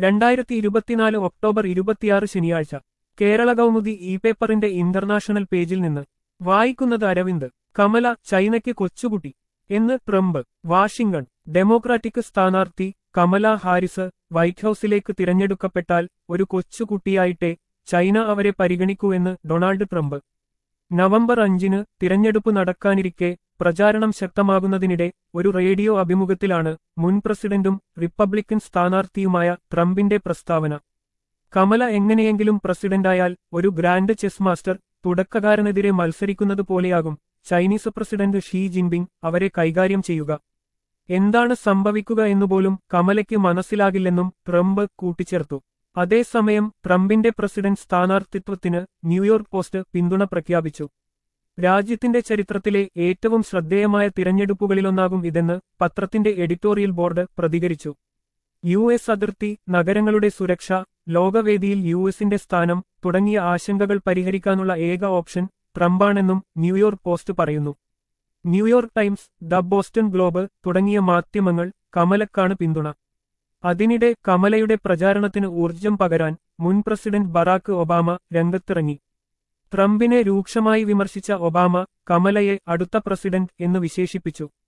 രണ്ടായിരത്തി ഇരുപത്തിനാല് ഒക്ടോബർ ഇരുപത്തിയാറ് ശനിയാഴ്ച കേരള കൗമുദി ഇ പേപ്പറിന്റെ ഇന്റർനാഷണൽ പേജിൽ നിന്ന് വായിക്കുന്നത് അരവിന്ദ് കമല ചൈനയ്ക്ക് കൊച്ചുകുട്ടി എന്ന് ട്രംപ് വാഷിംഗ്ടൺ ഡെമോക്രാറ്റിക് സ്ഥാനാർത്ഥി കമല ഹാരിസ് വൈറ്റ് ഹൌസിലേക്ക് തിരഞ്ഞെടുക്കപ്പെട്ടാൽ ഒരു കൊച്ചുകുട്ടിയായിട്ടേ ചൈന അവരെ പരിഗണിക്കൂ എന്ന് ഡൊണാൾഡ് ട്രംപ് നവംബർ അഞ്ചിന് തിരഞ്ഞെടുപ്പ് നടക്കാനിരിക്കെ പ്രചാരണം ശക്തമാകുന്നതിനിടെ ഒരു റേഡിയോ അഭിമുഖത്തിലാണ് മുൻ പ്രസിഡന്റും റിപ്പബ്ലിക്കൻ സ്ഥാനാർത്ഥിയുമായ ട്രംപിന്റെ പ്രസ്താവന കമല എങ്ങനെയെങ്കിലും പ്രസിഡന്റായാൽ ഒരു ഗ്രാൻഡ് ചെസ് മാസ്റ്റർ തുടക്കക്കാരനെതിരെ മത്സരിക്കുന്നത് പോലെയാകും ചൈനീസ് പ്രസിഡന്റ് ഷീ ജിൻപിങ് അവരെ കൈകാര്യം ചെയ്യുക എന്താണ് സംഭവിക്കുക എന്നുപോലും കമലയ്ക്ക് മനസ്സിലാകില്ലെന്നും ട്രംപ് കൂട്ടിച്ചേർത്തു അതേസമയം ട്രംപിന്റെ പ്രസിഡന്റ് സ്ഥാനാർത്ഥിത്വത്തിന് ന്യൂയോർക്ക് പോസ്റ്റ് പിന്തുണ പ്രഖ്യാപിച്ചു രാജ്യത്തിന്റെ ചരിത്രത്തിലെ ഏറ്റവും ശ്രദ്ധേയമായ തിരഞ്ഞെടുപ്പുകളിലൊന്നാകും ഇതെന്ന് പത്രത്തിന്റെ എഡിറ്റോറിയൽ ബോർഡ് പ്രതികരിച്ചു യു എസ് അതിർത്തി നഗരങ്ങളുടെ സുരക്ഷ ലോകവേദിയിൽ യു എസിന്റെ സ്ഥാനം തുടങ്ങിയ ആശങ്കകൾ പരിഹരിക്കാനുള്ള ഏക ഓപ്ഷൻ ട്രംപാണെന്നും ന്യൂയോർക്ക് പോസ്റ്റ് പറയുന്നു New York Times the Boston Globe തുടങ്ങിയ മാധ്യമങ്ങൾ കമലക്കാണ് പിന്തുണ അതിനിടെ കമലയുടെ പ്രചാരണത്തിന് ഊർജം പകരാൻ മുൻ പ്രസിഡന്റ് ബറാക്ക് ഒബാമ രംഗത്തിറങ്ങി ട്രംപിനെ രൂക്ഷമായി വിമർശിച്ച ഒബാമ കമലയെ അടുത്ത പ്രസിഡന്റ് എന്ന് വിശേഷിപ്പിച്ചു